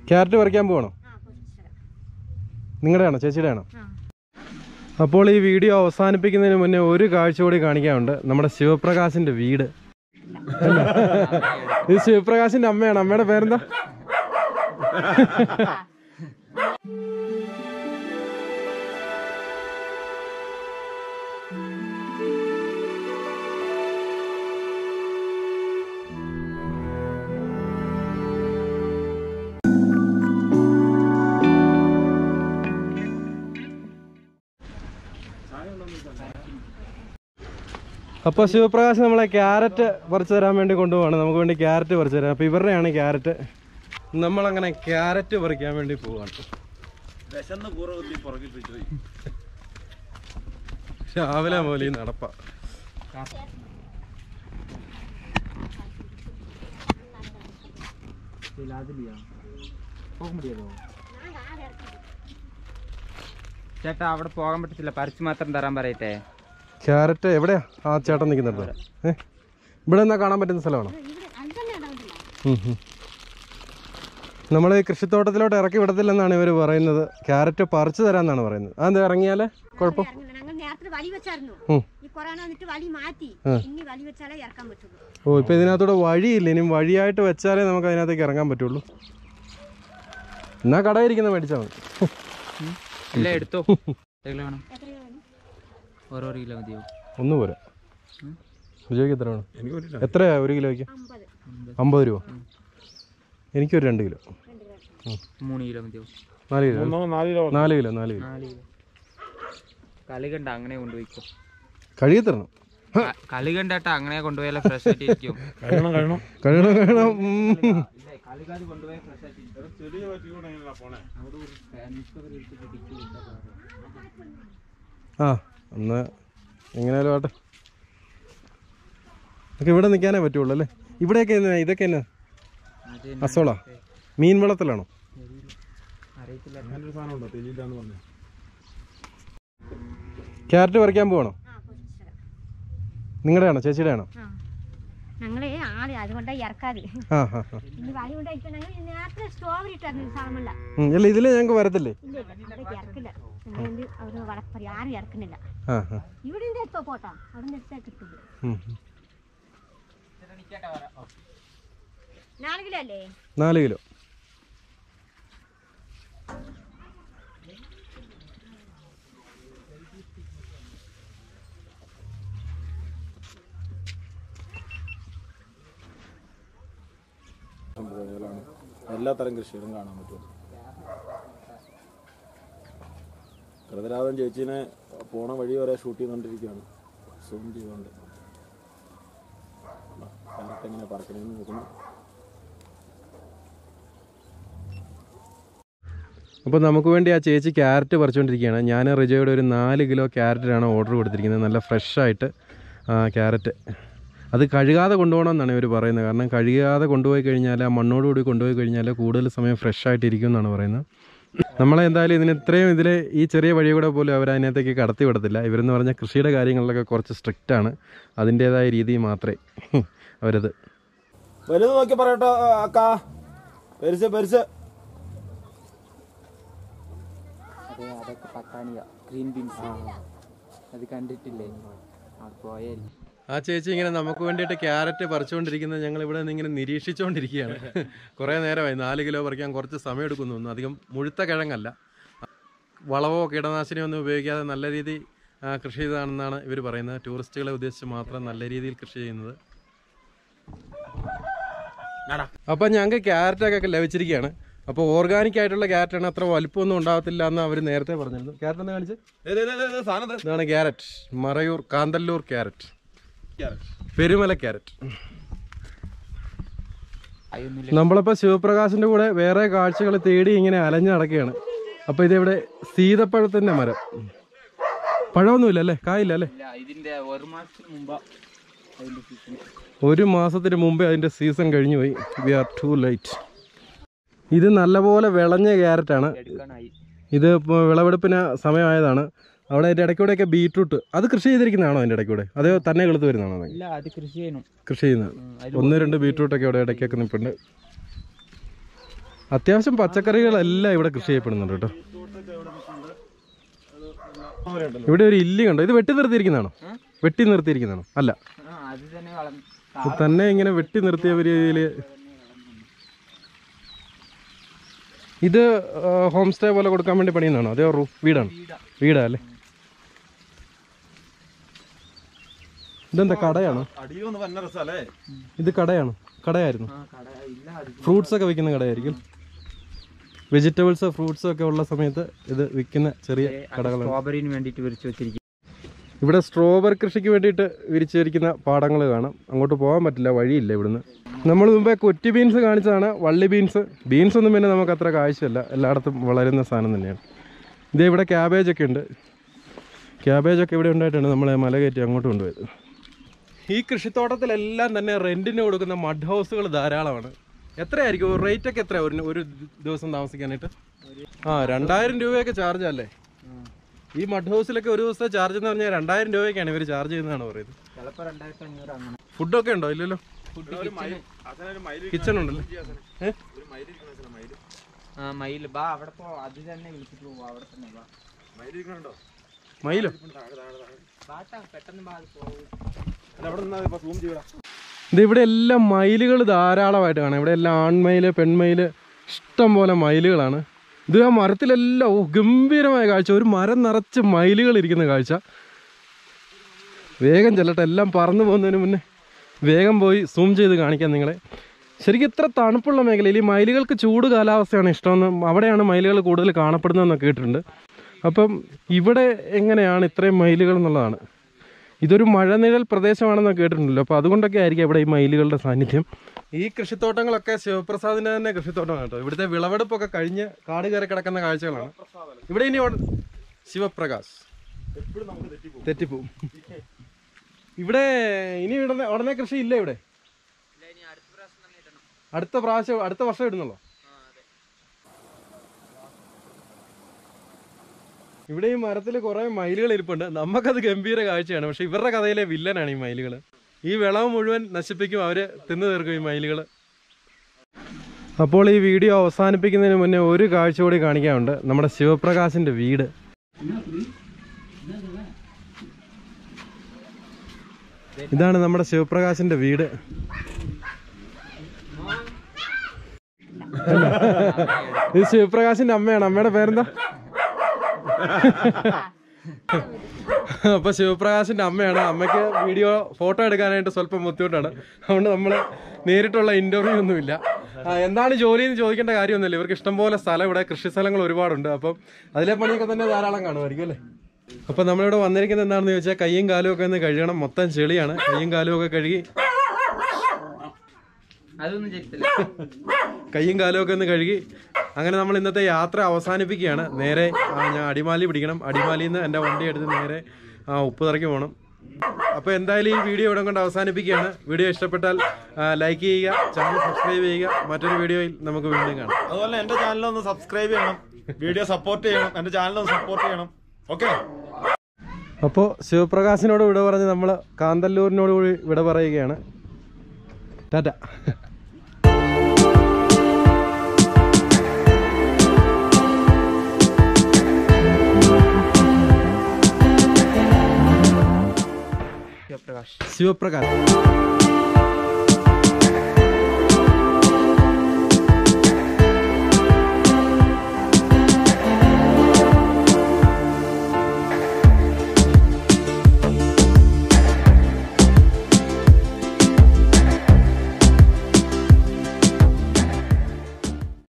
Carrot പറിക്കാൻ പോകണോ ആ കുറച്ച് നിങ്ങളുടെ ആണോ ചേച്ചിയുടെ ആണോ ആ അപ്പോൾ ഈ വീഡിയോ അവസാനിപ്പിക്കുന്നതിന് മുന്നേ ഒരു കാഴ്ച കൂടി കാണിക്കാനുണ്ട് നമ്മുടെ ശിവപ്രകാശിന്റെ വീട് അല്ലേ? ഇത് ശിവപ്രകാശിന്റെ അമ്മയാണ് അമ്മയുടെ പേരെന്താ അപ്പോൾ ശിവപ്രകാശ് നമ്മളെ ക്യാരറ്റ് പറിച്ചു തരാൻ വേണ്ടി കൊണ്ടുപോവാണ് നമുക്ക് വേണ്ടി ക്യാരറ്റ് പറിച്ചു തരാം അപ്പോൾ ഇവരുടെയാണ് ക്യാരറ്റ് നമ്മളങ്ങനെ ക്യാരറ്റ് പറിക്കാൻ വേണ്ടി പോവാണ് വിശന്ന് പൂർവ്വത്തിൽ പുറകിപ്പിച്ചു പോയി രാവിലെ പോലെ ഈ നടപ്പ പോകാൻ முடியாதோ ചേട്ടാ അവിടെ പോകാൻ പറ്റത്തില്ല പറിച്ചു മാത്രം തരാൻ പറയട്ടെ ക്യാരറ്റ് എവിടെയാ ആ ചേട്ടൻ നിൽക്കുന്നുണ്ട് ഏ ഇവിടെ നിന്നാ കാണാൻ പറ്റുന്ന സ്ഥലമാണോ ഇവിടെ അത് തന്നെ ഉണ്ടാവില്ല നമ്മൾ കൃഷിത്തോട്ടത്തിലോട്ട് ഇറക്കി വിടത്തില്ലെന്നാണ് ഇവർ പറയുന്നത് ക്യാരറ്റ് പറിച്ചു തരാമെന്നാണ് പറയുന്നത് അതെന്താ ഇറങ്ങിയാലേ കുഴപ്പം ഇറങ്ങില്ല ഞങ്ങൾ നേരത്തെ വലി വെച്ചായിരുന്നു ഉം. ഈ കൊറോണ വന്നിട്ട് വലി മാറ്റി ഇനി വലി വെച്ചാലേ ഇറക്കാൻ പറ്റുള്ളൂ ഓ ഇപ്പം ഇതിനകത്തൂടെ വഴിയില്ല ഇനിയും വഴിയായിട്ട് വെച്ചാലേ നമുക്ക് അതിനകത്തേക്ക് ഇറങ്ങാൻ പറ്റുള്ളൂ എന്നാ കടയിരിക്കുന്ന മേടിച്ചാൽ മതി ഇല്ല എടുത്തോ എത്ര കിലോ വേണം എത്ര രൂപ വേണം? ഓരോ കിലോ മതിയോ ഒന്ന് പോരാ വിജയ്ക്ക് എത്ര വേണം എനിക്ക് ഒരു എത്രയാ ഒരു കിലോയ്ക്ക് അമ്പത് അമ്പത് രൂപ എനിക്കൊരു രണ്ട് കിലോ രണ്ട് രൂപ മൂന്ന് കിലോ മതിയോ നാല് കിലോ നാല് കിലോ നാല് കിലോ നാല് കിലോ നാല് കിലോ കളി കണ്ട അങ്ങനെ കൊണ്ടുപോയിക്കോ കഴുകി തരണം ക- കളി കണ്ടാട്ടാ അങ്ങനെ കൊണ്ടുപോയാലേ ഫ്രഷ് ആയിട്ട് ഇരിക്കും കഴിയണം കഴിയണം കഴുകണം കഴുകണം ഉം. കളിക്കാത് കൊണ്ടുപോയാൽ ഫ്രഷ് ആയിട്ട് ഇരിക്കും ചെറിയ പറ്റിക്കൂടെ പോണേ അവിടെ ഒരു ഫാൻസ് ഇട്ടിട്ട് ഡിക്കി ആ ഒന്ന് എങ്ങനെയാലും ആട്ടെ നമുക്ക് ഇവിടെ നിൽക്കാനേ പറ്റുള്ളൂ അല്ലേ ഇവിടെയൊക്കെ എന്നാ ഇതൊക്കെ എന്നാ അത് അസോളാ മീൻ വളത്തിലാണോ അറിയത്തില്ല അങ്ങനൊരു സാധനം ഉണ്ടോ തെളിയില്ലാന്ന് പറഞ്ഞു ക്യാരറ്റ് പറിക്കാൻ പോകണോ ആ കുറച്ച് നിങ്ങളുടെ ആണോ ചേച്ചിയുടെ ആണോ ആ ഞങ്ങള് ആള് അതുകൊണ്ടാ ഇറക്കാത് ആ ആ ആ ഇനി വലി കൊണ്ടായിട്ട് ഞങ്ങൾ നേരത്തെ സ്റ്റോവർ ഇട്ടായിരുന്നു സാധനമല്ല ഉം, അല്ല ഇതിൽ ഞങ്ങൾക്ക് വരത്തില്ലേ ഇല്ല ഇല്ല അവിടേക്ക് ഇറക്കില്ല അതുകൊണ്ട് അവർ വളപ്പറി ആരും ഇറക്കുന്നില്ല ആ ആ ഇവിടെ നിന്ന് എടുത്തോ പോട്ടാ അവിടെ നിന്ന് എടുത്താൽ കിട്ടും ഉം, ഉം. നാല് കിലോ അല്ലേ നാല് കിലോ സംഭവങ്ങളാണ് എല്ലാ തരം കൃഷികളും കാണാൻ പറ്റും കൃതരാധൻ ചേച്ചീനെ പോണ വഴി വരെ ഷൂട്ട് ചെയ്തുകൊണ്ടിരിക്കുകയാണ് സൂം ചെയ്തുകൊണ്ട് ക്യാരറ്റ് എങ്ങനെ പറക്കണമെന്ന് നോക്കുന്നു അപ്പോൾ നമുക്ക് വേണ്ടി ആ ചേച്ചി ക്യാരറ്റ് പറിച്ചുകൊണ്ടിരിക്കുകയാണ് ഞാൻ റിജോയുടെ ഒരു നാല് കിലോ ക്യാരറ്റിനാണ് ഓർഡർ കൊടുത്തിരിക്കുന്നത് നല്ല ഫ്രഷായിട്ട് ക്യാരറ്റ് അത് കഴുകാതെ കൊണ്ടുപോകണമെന്നാണ് ഇവർ പറയുന്നത് കാരണം കഴുകാതെ കൊണ്ടുപോയി കഴിഞ്ഞാൽ ആ മണ്ണോടുകൂടി കൊണ്ടുപോയി കഴിഞ്ഞാൽ കൂടുതൽ സമയം ഫ്രഷ് ആയിട്ടിരിക്കും എന്നാണ് പറയുന്നത് നമ്മളെ എന്തായാലും ഇതിന് ഇത്രയും ഇതിൽ ഈ ചെറിയ വഴി കൂടെ പോലും അവർ അതിനകത്തേക്ക് കടത്തി വിടത്തില്ല ഇവരെന്ന് പറഞ്ഞാൽ കൃഷിയുടെ കാര്യങ്ങളിലൊക്കെ കുറച്ച് സ്ട്രിക്റ്റ് ആണ് അതിൻ്റേതായ രീതി മാത്രമേ അവരത് വലുത് നോക്കി പറയട്ടോ അക്കാ പെരുസ് പെരുസ് അതെ അതൊക്കെ പത്താണിയ ഗ്രീൻ ബീൻസ് അത് കണ്ടിട്ടില്ലേ ആ പോയായിരിക്കും ആ ചേച്ചി ഇങ്ങനെ നമുക്ക് വേണ്ടിയിട്ട് ക്യാരറ്റ് പറിച്ചുകൊണ്ടിരിക്കുന്നത് ഞങ്ങൾ ഇവിടെ നിന്ന് ഇങ്ങനെ നിരീക്ഷിച്ചുകൊണ്ടിരിക്കുകയാണ് കുറേ നേരമായി നാല് കിലോ പറിക്കാൻ കുറച്ച് സമയം എടുക്കുന്നു ഒന്നും അധികം മുഴുത്ത കിഴങ്ങല്ല വളവോ കീടനാശിനിയോ ഒന്നും ഉപയോഗിക്കാതെ നല്ല രീതി ആ, കൃഷി ചെയ്തതാണെന്നാണ് ഇവർ പറയുന്നത് ടൂറിസ്റ്റുകളെ ഉദ്ദേശിച്ച് മാത്രം നല്ല രീതിയിൽ കൃഷി ചെയ്യുന്നത് അപ്പം ഞങ്ങൾക്ക് ക്യാരറ്റൊക്കെ ലഭിച്ചിരിക്കുകയാണ് അപ്പോൾ ഓർഗാനിക് ആയിട്ടുള്ള ക്യാരറ്റാണ് അത്ര വലിപ്പമൊന്നും ഉണ്ടാകത്തില്ല എന്ന് അവർ നേരത്തെ പറഞ്ഞിരുന്നു ക്യാരറ്റ് എന്ന് കാണിച്ച് സാധനം ഇതാണ് carrot Marayur Kanthalloor carrot Perumala carrot അതൊന്നുമില്ല നമ്മളിപ്പോൾ ശിവപ്രകാശിൻ്റെ കൂടെ വേറെ കാഴ്ചകൾ തേടി ഇങ്ങനെ അലഞ്ഞു നടക്കുകയാണ് അപ്പോൾ ഇതിവിടെ സീതപ്പഴത്തിൻ്റെ മരം പഴമൊന്നുമില്ല അല്ലേ കായില്ല അല്ലേ ഇല്ല ഇതിന്റെ ഒരു മാസത്തിന് മുമ്പാ അതിന്റെ സീസൺ ഒരു മാസത്തിന് മുമ്പേ അതിൻ്റെ സീസൺ കഴിഞ്ഞു പോയി വി ആർ ടു ലൈറ്റ് ഇത് നല്ലപോലെ വിളഞ്ഞ ക്യാരറ്റാണ് എടുക്കാനായി ഇത് ഇപ്പോൾ വിളവെടുപ്പിന് സമയമായതാണ് അവിടെ അതിൻ്റെ ഇടയ്ക്കൂടെയൊക്കെ ബീട്രൂട്ട് അത് കൃഷി ചെയ്തിരിക്കുന്നതാണോ അതിൻ്റെ ഇടയ്ക്കൂടെ അതോ തന്നെ കിളുത്ത് വരുന്നതാണോ അത്? ഇല്ല അത് കൃഷി ചെയ്യണം കൃഷി ചെയ്യുന്നത് ഉം, അതിൽ ഒന്ന് രണ്ട് ബീട്രൂട്ടൊക്കെ അവിടെ ഇടയ്ക്കൊക്കെ നിൽപ്പുണ്ട് അത്യാവശ്യം പച്ചക്കറികളെല്ലാം ഇവിടെ കൃഷി ചെയ്യപ്പെടുന്നുണ്ട് കേട്ടോ ഇവിടെ ഒരു ഇല്ലി കണ്ടോ ഇത് വെട്ടി നിർത്തിയിരിക്കുന്നതാണോ വെട്ടി നിർത്തിയിരിക്കുന്നതാണോ അല്ല ആ അത് തന്നെ വളം ഇത് തന്നെ ഇങ്ങനെ വെട്ടി നിർത്തിയ ഒരു രീതിയിൽ ഇത് ഹോം സ്റ്റേ പോലെ കൊടുക്കാൻ വേണ്ടി പണിയുന്നതാണോ അതേ റൂ വീടാണ് വീടാ അല്ലേ ഇതെന്താ കടയാണോ അടിയിൽ വന്ന് വന്ന രസമല്ലേ ഇത് കടയാണോ കടയായിരുന്നു ആ കട ഇല്ല അത് ഫ്രൂട്ട്സ് ഒക്കെ വിൽക്കുന്ന കടയായിരിക്കും വെജിറ്റബിൾസ് ഫ്രൂട്ട്സ് ഒക്കെ ഉള്ള സമയത്ത് ഇത് വിൽക്കുന്ന ചെറിയ കടകളാണ് സ്ട്രോബെറിന് വേണ്ടിയിട്ട് വിരിച്ചു വെച്ചിരിക്കും ഇവിടെ സ്ട്രോബെറി കൃഷിക്ക് വേണ്ടിയിട്ട് വിരിച്ചിരിക്കുന്ന പാടങ്ങൾ കാണാം അങ്ങോട്ട് പോകാൻ പറ്റില്ല വഴിയില്ല ഇവിടുന്ന് നമ്മൾ മുമ്പേ കൊറ്റി ബീൻസ് കാണിച്ചതാണ് വള്ളി ബീൻസ് ബീൻസ് ഒന്നും പിന്നെ നമുക്ക് അത്ര കാഴ്ചയല്ല എല്ലായിടത്തും വളരുന്ന സാധനം തന്നെയാണ് ഇതേ ഇവിടെ ക്യാബേജ് ഒക്കെ ഉണ്ട് ക്യാബേജ് ഒക്കെ ഇവിടെ ഉണ്ടായിട്ടാണ് നമ്മളെ മല കയറ്റി അങ്ങോട്ട് കൊണ്ടുപോയത് ഈ കൃഷിത്തോട്ടത്തിലെല്ലാം തന്നെ റെന്റിന് കൊടുക്കുന്ന മഡ് ഹൗസുകൾ ധാരാളമാണ് എത്രയായിരിക്കും റേറ്റ് ഒക്കെ എത്രയാണ് ഒരു ഒരു ദിവസം താമസിക്കാനായിട്ട് ആ രണ്ടായിരം രൂപയൊക്കെ ചാർജ് അല്ലേ ഈ മഡ് ഹൗസിലൊക്കെ ഒരു ദിവസത്തെ ചാർജ് എന്ന് പറഞ്ഞാൽ രണ്ടായിരം രൂപയൊക്കെയാണ് ഇവർ ചാർജ് ചെയ്യുന്നതാണ് പറയുന്നത് ചിലപ്പോൾ രണ്ടായിരത്തി അഞ്ഞൂറ് അങ്ങനെ ഫുഡൊക്കെ ഉണ്ടോ ഇല്ലല്ലോ കിച്ചൺ ഉണ്ടല്ലോ ഏഹ് ആ മയിൽ ബാ അവിടെ പോ അത് തന്നെ വിളിച്ചിട്ട് പോവാ അവിടെ തന്നെ വാ മയിലോ ബാട്ടാ പെട്ടെന്ന് ബാ അത് പോകും അവിടെ നിന്നാ ഇപ്പൊ സൂം ചെയ്യടാ ഇത് ഇവിടെ എല്ലാം മയിലുകൾ ധാരാളമായിട്ട് കാണാം ഇവിടെ എല്ലാം ആൺമയിൽ പെൺമയിൽ ഇഷ്ടം പോലെ മയിലുകളാണ് ഇത് ആ മരത്തിലെല്ലാം ഓ ഗംഭീരമായ കാഴ്ച ഒരു മരം നിറച്ച് മയിലുകൾ ഇരിക്കുന്ന കാഴ്ച വേഗം ചെല്ലട്ടെ എല്ലാം പറന്നു പോകുന്നതിന് മുന്നേ വേഗം പോയി സൂം ചെയ്ത് കാണിക്കാം നിങ്ങളെ ശരിക്കും ഇത്ര തണുപ്പുള്ള മേഖലയിൽ ഈ മയിലുകൾക്ക് ചൂട് കാലാവസ്ഥയാണ് ഇഷ്ടമെന്ന് അവിടെയാണ് മയിലുകൾ കൂടുതൽ കാണപ്പെടുന്നതെന്നൊക്കെ കേട്ടിട്ടുണ്ട് അപ്പം ഇവിടെ എങ്ങനെയാണ് ഇത്രയും മയിലുകൾ എന്നുള്ളതാണ് ഇതൊരു മഴനിഴൽ പ്രദേശമാണെന്നൊക്കെ കേട്ടിട്ടുണ്ടല്ലോ അപ്പോൾ അതുകൊണ്ടൊക്കെ ആയിരിക്കും ഇവിടെ ഈ മയിലുകളുടെ സാന്നിധ്യം ഈ കൃഷിത്തോട്ടങ്ങളൊക്കെ ശിവപ്രസാദിന്റെ തന്നെ കൃഷിത്തോട്ടമാണ് കേട്ടോ ഇവിടുത്തെ വിളവെടുപ്പൊക്കെ കഴിഞ്ഞ് കാട് കയറി കിടക്കുന്ന കാഴ്ചകളാണ് ഇവിടെ ഇനി ഉടൻ- ശിവപ്രകാശ് തെറ്റിപ്പോവും ഇവിടെ ഇനി ഉടനെ ഉടനെ കൃഷി ഇല്ല ഇവിടെ അടുത്ത പ്രാവശ്യം അടുത്ത വർഷം ഇടുന്നുള്ളൂ ഇവിടെ ഈ മരത്തിൽ കുറെ മയിലുകൾ ഇരിപ്പുണ്ട് നമുക്കത് ഗംഭീര കാഴ്ചയാണ് പക്ഷെ ഇവരുടെ കഥയിലെ വില്ലനാണ് ഈ മയിലുകൾ ഈ വിളവ് മുഴുവൻ നശിപ്പിക്കും അവര് തിന്നു തീർക്കും ഈ മയിലുകൾ അപ്പോൾ ഈ വീഡിയോ അവസാനിപ്പിക്കുന്നതിന് മുന്നേ ഒരു കാഴ്ച കൂടി കാണിക്കാനുണ്ട് നമ്മുടെ ശിവപ്രകാശിന്റെ വീട് ഇതാണ് നമ്മുടെ ശിവപ്രകാശിന്റെ വീട് ഇത് ശിവപ്രകാശിന്റെ അമ്മയാണ് അമ്മയുടെ പേരെന്താ അപ്പൊ ശിവപ്രകാശിന്റെ അമ്മയാണ് അമ്മയ്ക്ക് വീഡിയോ ഫോട്ടോ എടുക്കാനായിട്ട് സ്വല്പം ബുദ്ധിമുട്ടാണ് അതുകൊണ്ട് നമ്മൾ നേരിട്ടുള്ള ഇന്റർവ്യൂ ഒന്നുമില്ല ആ, എന്താണ് ജോലി എന്ന് ചോദിക്കേണ്ട കാര്യമൊന്നുമില്ല ഇവർക്ക് ഇഷ്ടംപോലെ സ്ഥലം ഇവിടെ കൃഷി സ്ഥലങ്ങൾ ഒരുപാടുണ്ട് അപ്പം അതിലെ പണിയൊക്കെ തന്നെ ധാരാളം കാണുമായിരിക്കും അല്ലേ അപ്പൊ നമ്മളിവിടെ വന്നിരിക്കുന്നത് എന്താണെന്ന് ചോദിച്ചാൽ കയ്യും കാലും ഒക്കെ ഒന്ന് കഴുകണം മൊത്തം ചെളിയാണ് കയ്യും കാലും ഒക്കെ കഴുകി അതൊന്നും ചെയ്തില്ല കയ്യും കാലും ഒക്കെ ഒന്ന് കഴുകി അങ്ങനെ നമ്മൾ ഇന്നത്തെ യാത്ര അവസാനിപ്പിക്കുകയാണ് നേരെ ആ, ഞാൻ അടിമാലി പിടിക്കണം അടിമാലിയിൽ നിന്ന് എൻ്റെ വണ്ടി എടുത്ത് നേരെ ആ, ഉപ്പുതറയ്ക്ക് പോകണം അപ്പോൾ എന്തായാലും ഈ വീഡിയോ ഇവിടെ കൊണ്ട് അവസാനിപ്പിക്കുകയാണ് വീഡിയോ ഇഷ്ടപ്പെട്ടാൽ ലൈക്ക് ചെയ്യുക ചാനൽ സബ്സ്ക്രൈബ് ചെയ്യുക മറ്റൊരു വീഡിയോയിൽ നമുക്ക് വീണ്ടും കാണാം അതുപോലെ എന്റെ ചാനൽ ഒന്ന് സബ്സ്ക്രൈബ് ചെയ്യണം വീഡിയോ സപ്പോർട്ട് ചെയ്യണം എന്റെ ചാനൽ ഒന്ന് സപ്പോർട്ട് ചെയ്യണം ഓക്കെ അപ്പോൾ ശിവപ്രകാശിനോട് വിട പറഞ്ഞ് നമ്മൾ കാന്തല്ലൂരിനോട് കൂടി വിട പറയുകയാണ് ടാറ്റ ശിവപ്രകാശ് ശിവപ്രകാശ്